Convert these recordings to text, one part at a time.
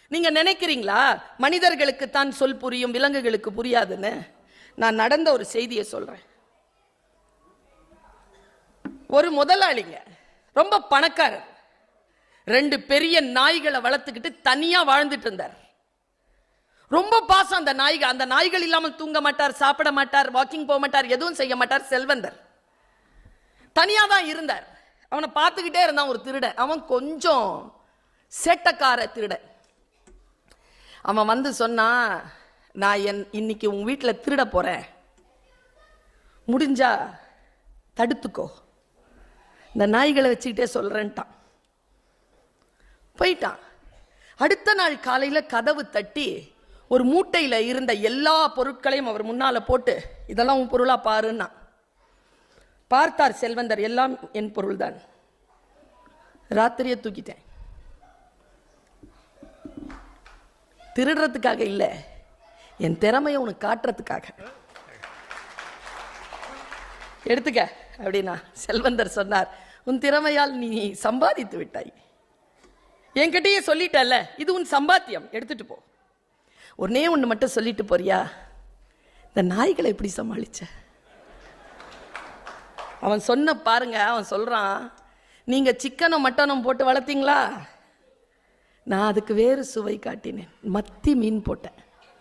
நீங்க நினைக்கிறீங்களா மனிதர்களுக்கு தான் சொல் புரியும் விலங்குகளுக்கு புரியாதுன்னு நான் நடந்த ஒரு செய்தியை சொல்றேன் ஒரு முதலாளிங்க ரொம்ப பணக்காரர் ரெண்டு பெரிய நாய்களை வளர்த்துக்கிட்டு தனியா வாழ்ந்துட்டு இருந்தார் ரொம்ப பாசம் அந்த நாய்கள் அந்த நாய்கள் இல்லாமல் தூங்க மாட்டார் சாப்பிட மாட்டார் வாக்கிங் போக மாட்டார் எதுவும் செய்ய மாட்டார் செல்வந்தர் தனியா தான் இருந்தார் அவனை பார்த்துக்கிட்டே இருந்தான் ஒரு திருடன் அவன் கொஞ்சம் சேட்டக்கார திருடன் அவன் வந்து சொன்னான் நான் என் இன்னைக்கு உன் வீட்டில் திருட போறேன் முடிஞ்சா தடுத்துக்கோ இந்த நாய்களை வச்சுக்கிட்டே சொல்றேன்ட்டான் போயிட்டான் அடுத்த நாள் காலையில கதவு தட்டி ஒரு மூட்டையில இருந்த எல்லா பொருட்களையும் அவர் முன்னால போட்டு இதெல்லாம் உன் பொருளா பாருன்னா பார்த்தார் செல்வந்தர் எல்லாம் என் பொருள்தான் ராத்திரியே தூக்கிட்டேன் திருடுறதுக்காக இல்ல என் திறமையை உனக்கு காட்டுறதுக்காக எடுத்துக்க அப்படின்னா செல்வந்தர் சொன்னார் உன் திறமையால் நீ சம்பாதித்து விட்டாய் என்கிட்டயே சொல்லிட்டல்ல இது உன் சம்பாத்தியம் எடுத்துட்டு போ ஒன்னே ஒன்று மட்டும் சொல்லிட்டு போறியா இந்த நாய்களை எப்படி சமாளிச்ச அவன் சொன்ன பாருங்க அவன் சொல்றான் நீங்க சிக்கனும் மட்டனும் போட்டு வளர்த்தீங்களா நான் அதுக்கு வேறு சுவை காட்டினேன் மத்தி மீன் போட்டேன்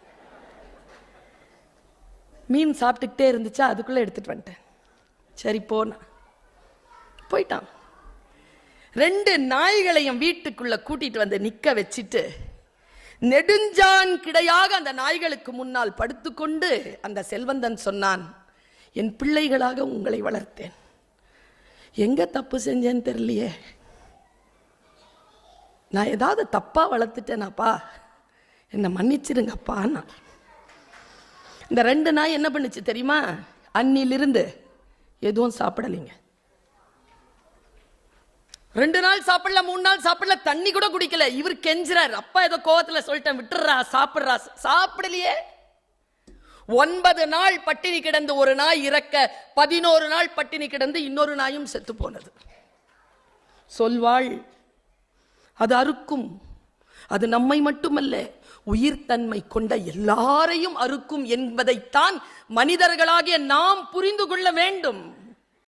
மீன் சாப்பிட்டுக்கிட்டே இருந்துச்சா அதுக்குள்ள எடுத்துட்டு வந்துட்டேன் சரி போனா போயிட்டான் ரெண்டு நாய்களையும் வீட்டுக்குள்ள கூட்டிட்டு வந்து நிக்க வச்சிட்டு நெடுஞ்சான் கிடையாக அந்த நாய்களுக்கு முன்னால் படுத்துக்கொண்டு அந்த செல்வந்தன் சொன்னான் என் பிள்ளைகளாக உங்களை வளர்த்தேன் எங்க தப்பு செஞ்சேன்னு தெரியலையே நான் ஏதாவது தப்பா வளர்த்துட்டேனாப்பா என்னை மன்னிச்சிருங்கப்பான்னா இந்த ரெண்டு நாய் என்ன பண்ணுச்சு தெரியுமா அன்னிலிருந்து எதுவும் சாப்பிடலைங்க ரெண்டு நாள் சாப்பிடல மூணு நாள் சாப்பிடல தண்ணி கூட குடிக்கல இவர் கெஞ்சுறாரு அப்பா ஏதோ கோவத்துல சொல்லிட்டேன் விட்டுறா சாப்பிடுறா சாப்பிடலையே ஒன்பது நாள் பட்டினி கிடந்து ஒரு நாய் இறக்க பதினோரு நாள் பட்டினி கிடந்து இன்னொரு நாயும் செத்து போனது சொல்வாள் அது அறுக்கும் அது நம்மை மட்டுமல்ல உயிர்த்தன்மை கொண்ட எல்லாரையும் அறுக்கும் என்பதைத்தான் மனிதர்களாகிய நாம் புரிந்து கொள்ள வேண்டும்